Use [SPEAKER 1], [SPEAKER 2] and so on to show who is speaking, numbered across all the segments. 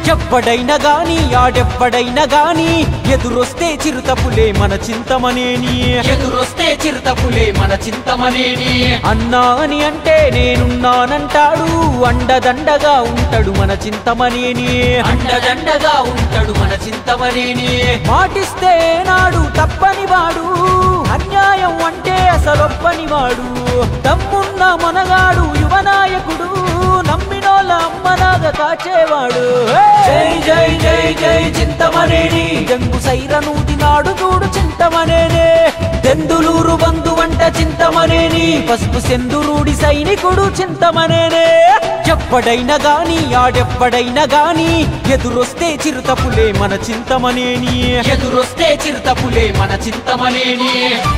[SPEAKER 1] ఎవ్వడైనా గాని ఆడెవ్వడైనా గాని ఎదురొస్తే చిరుతపులే మన చింతమనేని
[SPEAKER 2] ఎదురొస్తే చిరుతపులే మన చింతమనేని
[SPEAKER 1] అన్నా అని అంటే నేనున్నానంటాడు అండదండగా ఉంటాడు మన చింతమనేని
[SPEAKER 2] అండదండగా ఉంటాడు మన చింతమనేని
[SPEAKER 1] మాటిస్తే నాడు తప్పని వాడు అన్యాయం అంటే అసలొప్పని వాడు తమ్మున్న మనగాడు యువనాయకుడు నమ్మినోళ్ళ అమ్మలాగా కాచేవాడు
[SPEAKER 2] జై జై జై జై చింతమనేని
[SPEAKER 1] గంగు సైరను దినాడు చూడు చింతమనేనే దెందులూరు బంధు వంట చింతమనేని పసుపు సెందురుడి సైనికుడు చింతమనేనే ఎవ్వడైనా గాని ఆడెవ్వడైనా గాని ఎదురొస్తే చిరుతపులే మన చింతమనేని
[SPEAKER 2] ఎదురొస్తే చిరుతపులే మన చింతమనేని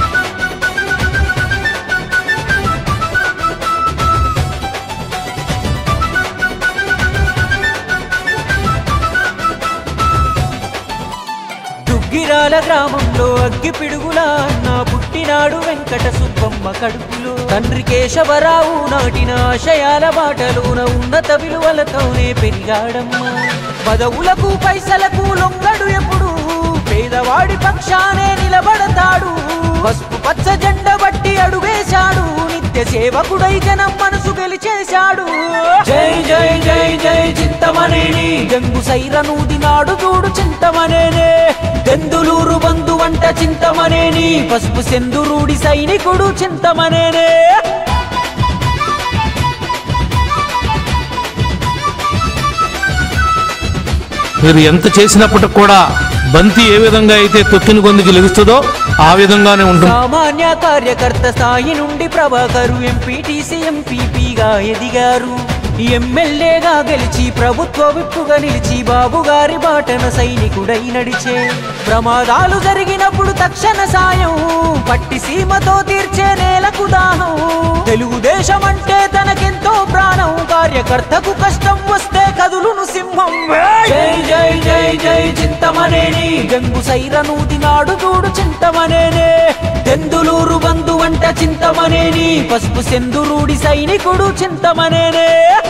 [SPEAKER 1] దుగ్గిరాల గ్రామంలో అగ్గి పిడుగుల అన్న పుట్టినాడు వెంకట సుబ్బమ్మ కడుపులో తండ్రి కేశవరావు నాటిన ఆశయాల బాటలోన ఉన్నత విలువలతోనే పెరిగాడమ్మా పదవులకు పైసలకు లొంగడు ఎప్పుడు పేదవాడి పక్షానే నిలబడతాడు పసుపు పచ్చ జెండ బట్టి అడుగేశాడు నిత్య సేవకుడై జనం మనసు గెలిచేశాడు
[SPEAKER 2] జై జై జై జై చింతమనేని
[SPEAKER 1] గంగు సైరను దినాడు చూడు చింతమనేనే దెందులూరు బంధు వంట చింతమనేని పసుపు సెందురుడి సైనికుడు చింతమనేనే
[SPEAKER 3] మీరు ఎంత చేసినప్పటికి కూడా బంతి ఏ విధంగా అయితే తొక్కిన కొందికి లెగుస్తుందో ఆ విధంగానే ఉంటుంది
[SPEAKER 1] సామాన్య కార్యకర్త స్థాయి నుండి ప్రభాకరు ఎంపీటీసీ ఎంపీపీగా ఎదిగారు ఎమ్మెల్యేగా గెలిచి ప్రభుత్వ విప్పుగా నిలిచి బాబు గారి బాటన సైనికుడై నడిచే ప్రమాదాలు జరిగినప్పుడు తక్షణ సాయం పట్టి సీమతో తీర్చే నేలకు దాహం తెలుగుదేశం అంటే తనకెంతో ప్రాణం కార్యకర్తకు కష్టం వస్తే కదులును సింహం
[SPEAKER 2] జై జై జై జై చింతమనేని
[SPEAKER 1] గంగు సైరను దినాడు చూడు చింతమనేనే దెందులూరు బంధు వంట చింతమనేని పసుపు సెందురుడి సైనికుడు చింతమనేనే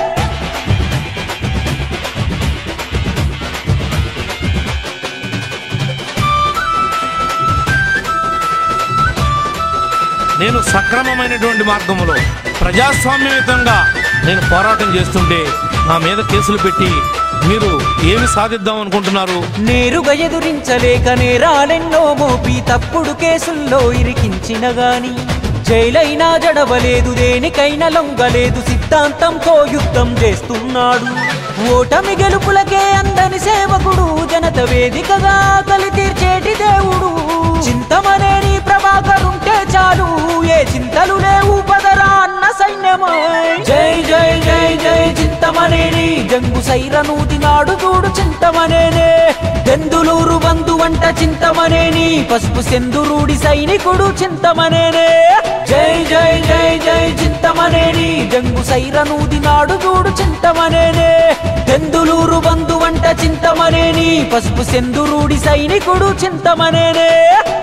[SPEAKER 3] నేను సక్రమమైనటువంటి మార్గంలో ప్రజాస్వామ్యయుతంగా నేను పోరాటం చేస్తుంటే నా మీద కేసులు పెట్టి మీరు ఏమి సాధిద్దాం అనుకుంటున్నారు
[SPEAKER 1] నేరుగా ఎదురించలేక నేరాలెన్నో మోపి తప్పుడు కేసుల్లో ఇరికించిన గాని జైలైనా జడవలేదు దేనికైనా లొంగలేదు సిద్ధాంతంతో యుద్ధం చేస్తున్నాడు ఓటమి గెలుపులకే అందని సేవకుడు జనత వేదికగా కలి తీర్చేటి దేవుడు చింతమనేని ప్రభాకరుంటే చాలు ఏ చింతలు లేవు పదరా అన్న సైన్యమై
[SPEAKER 2] జై జై జై జై చింతమనేని
[SPEAKER 1] గంగు సైరను దినాడు చూడు చింతమనేనే దెందులూరు బంధు వంట చింతమనేని పసుపు సెందురుడి సైనికుడు చింతమనేనే
[SPEAKER 2] జై జై జై జై చింతమనేని
[SPEAKER 1] గంగు సైరను దినాడు చూడు చింతమనేనే దెందులూరు బంధు వంట చింతమనేని పసుపు సెందురుడి సైనికుడు చింతమనేనే